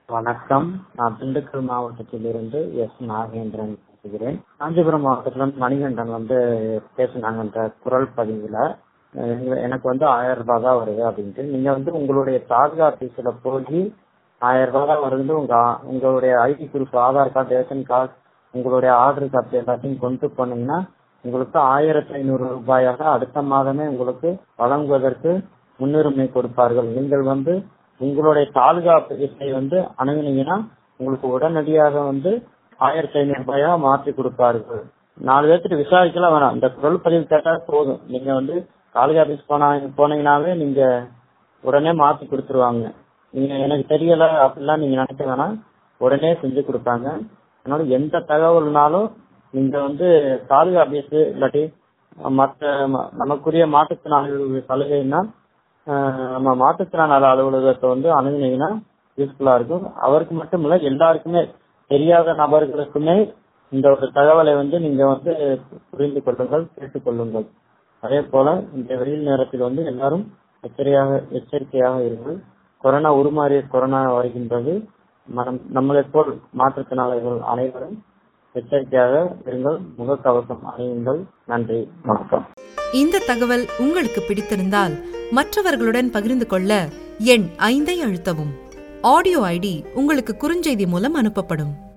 வணக்கம் நான் திண்டுக்கல் மாவட்டத்திலிருந்து எஸ் நாகேந்திரன் பேசுகிறேன் காஞ்சிபுரம் மாவட்டத்துல இருந்து மணிகண்டன் வந்து பேசினாங்க இந்த குரல் பதிவுல அஹ் எனக்கு வந்து ஆயிரம் ரூபாய் தான் வருது அப்படின்ட்டு நீங்க வந்து உங்களுடைய தாலுகா ஆபீஸ்ல போய் ஆயிரம் ரூபாய் தான் வருது உங்க ஆ- உங்களுடைய ID proof Aadhaar card ration card உங்களுடைய ஆர்டர் காப்பி எல்லாத்தையும் கொண்டு போனீங்கன்னா உங்களுக்கு ஆயிரத்தி ஐநூறு ரூபாயாக அடுத்த மாதமே உங்களுக்கு வழங்குவதற்கு முன்னுரிமை கொடுப்பார்கள் நீங்கள் வந்து உங்களுடைய தாலுகா ஆபீஸை வந்து அணுகுனீங்கன்னா உங்களுக்கு உடனடியாக வந்து ஆயிரத்தி ஐநூறு ரூபாயா மாற்றி கொடுப்பார்கள் நாலு பேர்த்துட்டு விசாரிக்கலாம் வேணாம் இந்த குரல் பதிவு கேட்டா போதும் நீங்க வந்து தாலுகா ஆபீஸ் போனா போனீங்கன்னாவே நீங்க உடனே மாத்தி கொடுத்துருவாங்க நீங்க எனக்கு தெரியல அப்படிலாம் நீங்க நினைக்க வேணாம் உடனே செஞ்சு கொடுப்பாங்க அதனால எந்த தகவல்னாலும் நீங்க வந்து தாலுகா ஆபீஸ் இல்லாட்டி மற்ற ம- நமக்குரிய மாற்றுத்திறனாளிகள் சலுகைன்னா ஆஹ் நம்ம மாற்றுத்திறனாளி அலுவலகத்தை வந்து அணுகுனீங்கன்னா யூஸ்ஃபுல்லா இருக்கும் அவருக்கு மட்டும் இல்ல எல்லாருக்குமே தெரியாத நபர்களுக்குமே இந்த ஒரு தகவலை வந்து நீங்க வந்து புரிந்து கொள்ளுங்கள் கேட்டுக்கொள்ளுங்கள் அதே போல இந்த வெயில் நேரத்தில் வந்து எல்லாரும் எச்சரிக்கையாக எச்சரிக்கையாக இருங்கள் கொரோனா உருமாறிய கொரோனா வருகின்றது மனம் நம்மளைப் போல் மாற்றுத்திறனாளிகள் அனைவரும் எச்சரிக்கையாக இருங்கள் முகக்கவசம் அணியுங்கள் நன்றி வணக்கம் இந்த தகவல் உங்களுக்கு பிடித்திருந்தால் மற்றவர்களுடன் பகிர்ந்து கொள்ள எண் ஐந்தை அழுத்தவும் ஆடியோ ஐடி உங்களுக்கு குறுஞ்செய்தி மூலம் அனுப்பப்படும்